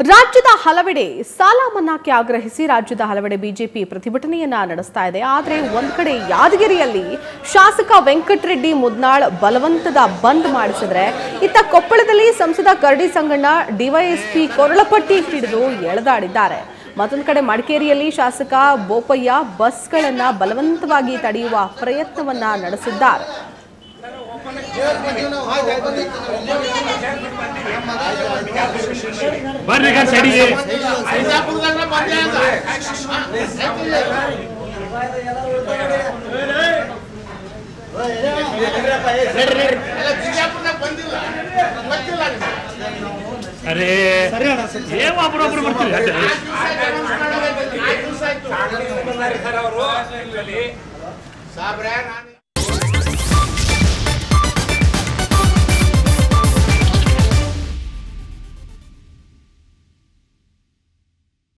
ರಾಜ್ಯದ ಹಲವೆಡೆ ಸಾಲ ಮನ್ನಾಕ್ಕೆ ಆಗ್ರಹಿಸಿ ರಾಜ್ಯದ ಹಲವೆಡೆ ಬಿಜೆಪಿ ಪ್ರತಿಭಟನೆಯನ್ನ ನಡೆಸ್ತಾ ಇದೆ ಆದರೆ ಒಂದ್ ಕಡೆ ಯಾದಗಿರಿಯಲ್ಲಿ ಶಾಸಕ ವೆಂಕಟರೆಡ್ಡಿ ಮುದ್ನಾಳ್ ಬಲವಂತದ ಬಂದ್ ಮಾಡಿಸಿದ್ರೆ ಇತ್ತ ಕೊಪ್ಪಳದಲ್ಲಿ ಸಂಸದ ಕರಡಿ ಸಂಗಣ್ಣ ಡಿವೈಎಸ್ಪಿ ಕೊರಳಪಟ್ಟಿ ಹಿಡಿದು ಎಳೆದಾಡಿದ್ದಾರೆ ಮತ್ತೊಂದು ಕಡೆ ಮಡಿಕೇರಿಯಲ್ಲಿ ಶಾಸಕ ಬೋಪಯ್ಯ ಬಸ್ಗಳನ್ನ ಬಲವಂತವಾಗಿ ತಡೆಯುವ ಪ್ರಯತ್ನವನ್ನ ನಡೆಸಿದ್ದಾರೆ ಬರ್ರಿ ಈಗ ಸೈಡಿಗೆ ಅರೇ ಏನ್ ಒಬ್ರೊಬ್ರು ಬರ್ತೀರಿ ಅದೇ. ಸಾಬ್ರೆ ನಾನು